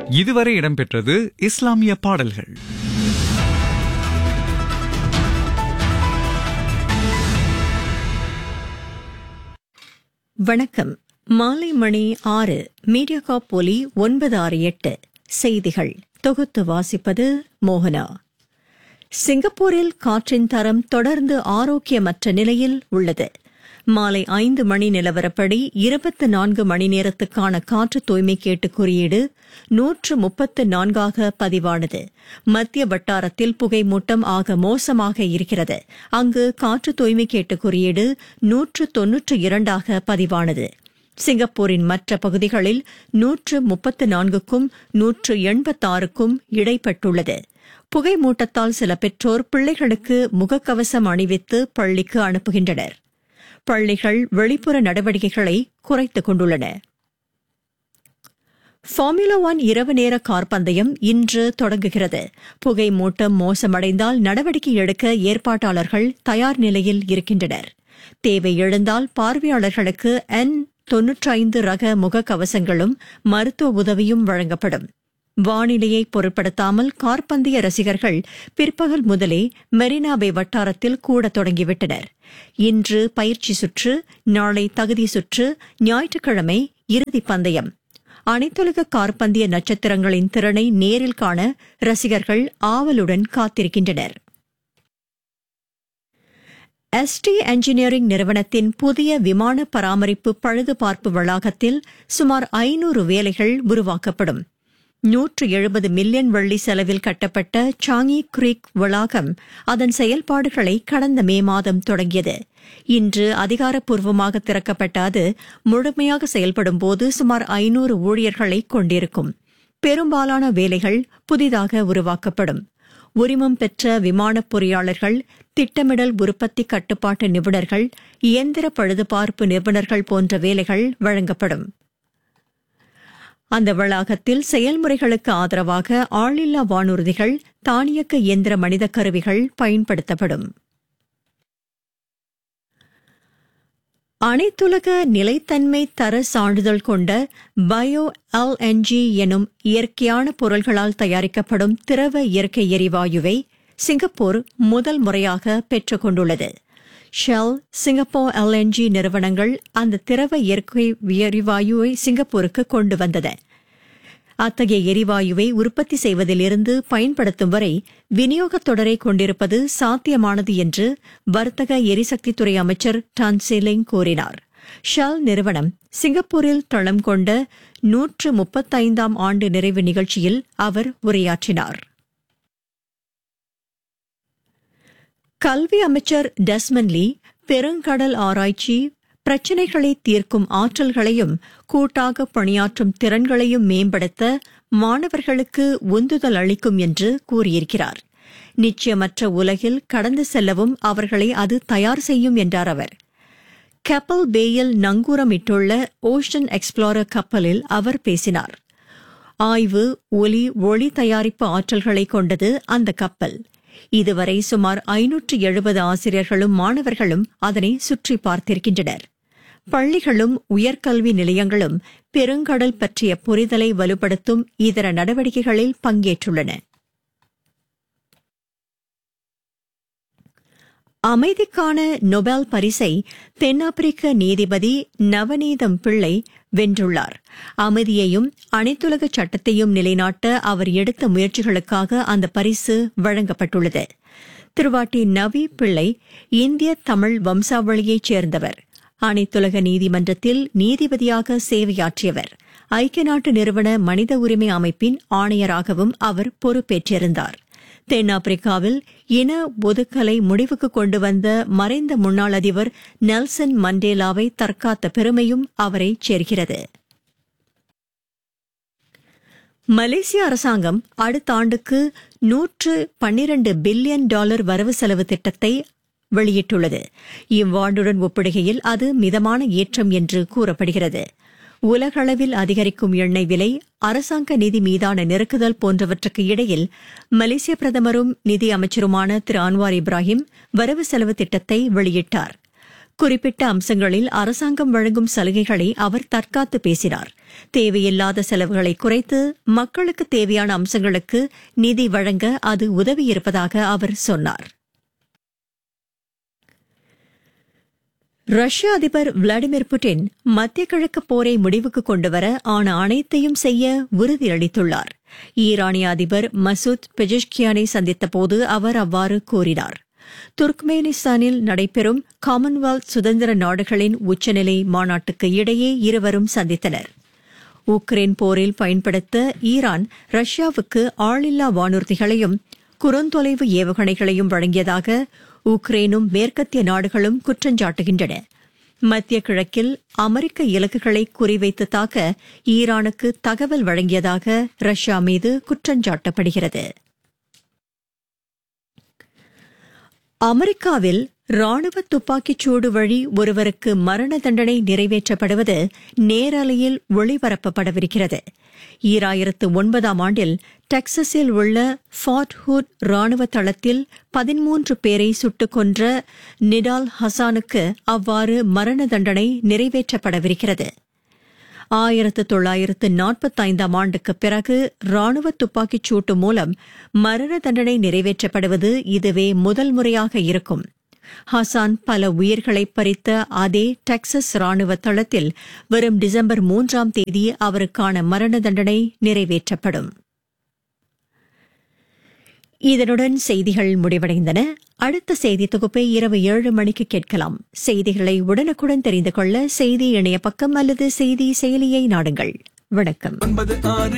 இதுவரை இடம்பெற்றது இஸ்லாமிய பாடல்கள் வணக்கம் மாலை மணி ஆறு மீடியாகாப் ஒலி ஒன்பது ஆறு எட்டு செய்திகள் தொகுத்து வாசிப்பது மோகனா சிங்கப்பூரில் காற்றின் தரம் தொடர்ந்து ஆரோக்கியமற்ற நிலையில் உள்ளது மாலை ஐந்து மணி நிலவரப்படி இருபத்தி நான்கு மணி நேரத்துக்கான காற்று தூய்மை கேட்டு குறியீடு நூற்று முப்பத்து நான்காக பதிவானது மத்திய வட்டாரத்தில் புகைமூட்டம் ஆக மோசமாக இருக்கிறது அங்கு காற்று தூய்மை கேட்டு குறியீடு நூற்று தொன்னூற்று இரண்டாக பதிவானது சிங்கப்பூரின் மற்ற பகுதிகளில் நூற்று முப்பத்து நான்குக்கும் நூற்று எண்பத்தாறுக்கும் இடைப்பட்டுள்ளது புகைமூட்டத்தால் சில பெற்றோர் பிள்ளைகளுக்கு முகக்கவசம் அணிவித்து பள்ளிக்கு அனுப்புகின்றனர் பள்ளிகள் வெளிப்புற நடவடிக்கைகளை குறைத்துக் கொண்டுள்ளன ஃபார்முலா ஒன் இரவு நேர கார் பந்தயம் இன்று தொடங்குகிறது புகை மூட்டம் மோசமடைந்தால் நடவடிக்கை எடுக்க ஏற்பாட்டாளர்கள் தயார் நிலையில் இருக்கின்றனர் தேவை எழுந்தால் பார்வையாளர்களுக்கு என் தொன்னூற்றைந்து ரக முகக்கவசங்களும் மருத்துவ உதவியும் வழங்கப்படும் வானிலையை பொருட்படுத்தாமல் கார்பந்தய ரசிகர்கள் பிற்பகல் முதலே மெரினாபே வட்டாரத்தில் கூட தொடங்கிவிட்டனர் இன்று பயிற்சி சுற்று நாளை தகுதி சுற்று ஞாயிற்றுக்கிழமை இறுதிப் பந்தயம் அனைத்துலக கார்பந்தய நட்சத்திரங்களின் திறனை நேரில் காண ரசிகர்கள் ஆவலுடன் காத்திருக்கின்றனர் எஸ்டி என்ஜினியரிங் நிறுவனத்தின் புதிய விமான பராமரிப்பு பழுதுபார்ப்பு வளாகத்தில் சுமார் ஐநூறு வேலைகள் உருவாக்கப்படும் நூற்று எழுபது மில்லியன் வெள்ளி செலவில் கட்டப்பட்ட சாங்கி கிரீக் வளாகம் அதன் செயல்பாடுகளை கடந்த மே மாதம் தொடங்கியது இன்று அதிகாரப்பூர்வமாக திறக்கப்பட்ட அது முழுமையாக செயல்படும் போது சுமார் ஐநூறு ஊழியர்களை கொண்டிருக்கும் பெரும்பாலான வேலைகள் புதிதாக உருவாக்கப்படும் உரிமம் பெற்ற விமானப் பொறியாளர்கள் திட்டமிடல் உற்பத்தி கட்டுப்பாட்டு நிபுணர்கள் இயந்திர பழுதுபார்ப்பு நிபுணர்கள் போன்ற வேலைகள் வழங்கப்படும் அந்த வளாகத்தில் செயல்முறைகளுக்கு ஆதரவாக ஆளில்லா வானூர்திகள் தானியக்க இயந்திர மனித கருவிகள் பயன்படுத்தப்படும் அனைத்துலக நிலைத்தன்மை தர சான்றிதழ் கொண்ட பயோ எல்என்ஜி எனும் இயற்கையான பொருள்களால் தயாரிக்கப்படும் திரவ இயற்கை எரிவாயுவை சிங்கப்பூர் முதல் முறையாக பெற்றுக் கொண்டுள்ளது ஷெல் சிங்கப்பூர் எல்என்ஜி நிறுவனங்கள் அந்த திரவ இயற்கை எரிவாயுவை சிங்கப்பூருக்கு கொண்டு வந்தது அத்தகைய எரிவாயுவை உற்பத்தி செய்வதிலிருந்து பயன்படுத்தும் வரை விநியோகத் தொடரை கொண்டிருப்பது சாத்தியமானது என்று வர்த்தக எரிசக்தித்துறை அமைச்சர் டான் சேலிங் கூறினார் ஷெல் நிறுவனம் சிங்கப்பூரில் தளம் கொண்ட நூற்று முப்பத்தைந்தாம் ஆண்டு நிறைவு நிகழ்ச்சியில் அவர் உரையாற்றினார் கல்வி அமைச்சர் டெஸ்மன்லி பெருங்கடல் ஆராய்ச்சி பிரச்சினைகளை தீர்க்கும் ஆற்றல்களையும் கூட்டாக பணியாற்றும் திறன்களையும் மேம்படுத்த மாணவர்களுக்கு உந்துதல் அளிக்கும் என்று கூறியிருக்கிறார் நிச்சயமற்ற உலகில் கடந்து செல்லவும் அவர்களை அது தயார் செய்யும் என்றார் அவர் கப்பல் பேயில் நங்கூரமிட்டுள்ள ஓஷன் எக்ஸ்ப்ளோரர் கப்பலில் அவர் பேசினார் ஆய்வு ஒலி ஒளி தயாரிப்பு ஆற்றல்களை கொண்டது அந்த கப்பல் இதுவரை சுமார் ஐநூற்று எழுபது ஆசிரியர்களும் மாணவர்களும் அதனை சுற்றி பார்த்திருக்கின்றனர் பள்ளிகளும் உயர்கல்வி நிலையங்களும் பெருங்கடல் பற்றிய புரிதலை வலுப்படுத்தும் இதர நடவடிக்கைகளில் பங்கேற்றுள்ளன அமைதிக்கான நொபேல் பரிசை தென்னாப்பிரிக்க நீதிபதி நவநீதம் பிள்ளை வென்றுள்ளார் அமைதியையும் அனைத்துலக சட்டத்தையும் நிலைநாட்ட அவர் எடுத்த முயற்சிகளுக்காக அந்த பரிசு வழங்கப்பட்டுள்ளது திருவாட்டி நவி பிள்ளை இந்திய தமிழ் வம்சாவளியைச் சேர்ந்தவர் அனைத்துலக நீதிமன்றத்தில் நீதிபதியாக சேவையாற்றியவர் ஐக்கிய நாட்டு நிறுவன மனித உரிமை அமைப்பின் ஆணையராகவும் அவர் பொறுப்பேற்றிருந்தார் தென்னாப்பிரிக்காவில் இன ஒதுக்கலை முடிவுக்கு கொண்டு வந்த மறைந்த முன்னாள் அதிபர் நெல்சன் மண்டேலாவை தற்காத்த பெருமையும் அவரை சேர்கிறது மலேசிய அரசாங்கம் அடுத்த ஆண்டுக்கு நூற்று பன்னிரண்டு பில்லியன் டாலர் வரவு செலவு திட்டத்தை வெளியிட்டுள்ளது இவ்வாண்டுடன் ஒப்பிடுகையில் அது மிதமான ஏற்றம் என்று கூறப்படுகிறது உலகளவில் அதிகரிக்கும் எண்ணெய் விலை அரசாங்க நிதி மீதான நெருக்குதல் போன்றவற்றுக்கு இடையில் மலேசிய பிரதமரும் நிதி அமைச்சருமான திரு அன்வார் இப்ராஹிம் வரவு செலவு திட்டத்தை வெளியிட்டார் குறிப்பிட்ட அம்சங்களில் அரசாங்கம் வழங்கும் சலுகைகளை அவர் தற்காத்து பேசினார் தேவையில்லாத செலவுகளை குறைத்து மக்களுக்கு தேவையான அம்சங்களுக்கு நிதி வழங்க அது உதவியிருப்பதாக அவர் சொன்னார் ரஷ்ய அதிபர் விளாடிமிர் புட்டின் மத்திய கிழக்கு போரை முடிவுக்கு கொண்டுவர ஆன அனைத்தையும் செய்ய உறுதியளித்துள்ளார் ஈரானிய அதிபர் மசூத் பெஜஷ்கியானை சந்தித்தபோது அவர் அவ்வாறு கூறினார் துர்க்மேனிஸ்தானில் நடைபெறும் காமன்வெல்த் சுதந்திர நாடுகளின் உச்சநிலை மாநாட்டுக்கு இடையே இருவரும் சந்தித்தனர் உக்ரைன் போரில் பயன்படுத்த ஈரான் ரஷ்யாவுக்கு ஆளில்லா வானூர்திகளையும் குறுந்தொலைவு ஏவுகணைகளையும் வழங்கியதாக உக்ரைனும் மேற்கத்திய நாடுகளும் குற்றஞ்சாட்டுகின்றன மத்திய கிழக்கில் அமெரிக்க இலக்குகளை குறிவைத்து தாக்க ஈரானுக்கு தகவல் வழங்கியதாக ரஷ்யா மீது குற்றஞ்சாட்டப்படுகிறது அமெரிக்காவில் ராணுவ துப்பாக்கிச் சூடு வழி ஒருவருக்கு மரண தண்டனை நிறைவேற்றப்படுவது நேரலையில் ஒளிபரப்பப்படவிருக்கிறது ஈராயிரத்து ஒன்பதாம் ஆண்டில் டெக்சஸில் உள்ள ஃபார்ட் ஹூட் ராணுவ தளத்தில் பதிமூன்று பேரை சுட்டுக் கொன்ற நிடால் ஹசானுக்கு அவ்வாறு மரண தண்டனை நிறைவேற்றப்படவிருக்கிறது ஆயிரத்து தொள்ளாயிரத்து நாற்பத்தைந்தாம் ஆண்டுக்கு பிறகு ராணுவ துப்பாக்கிச் சூட்டு மூலம் மரண தண்டனை நிறைவேற்றப்படுவது இதுவே முதல் முறையாக இருக்கும் ஹசான் பல உயிர்களை பறித்த அதே டெக்சஸ் ராணுவ தளத்தில் வரும் டிசம்பர் மூன்றாம் தேதி அவருக்கான மரண தண்டனை நிறைவேற்றப்படும் இதனுடன் செய்திகள் முடிவடைந்தன அடுத்த செய்தி தொகுப்பை இரவு ஏழு மணிக்கு கேட்கலாம் செய்திகளை உடனுக்குடன் தெரிந்து கொள்ள செய்தி இணைய பக்கம் அல்லது செய்தி செயலியை நாடுங்கள் வணக்கம் ஒன்பது ஆறு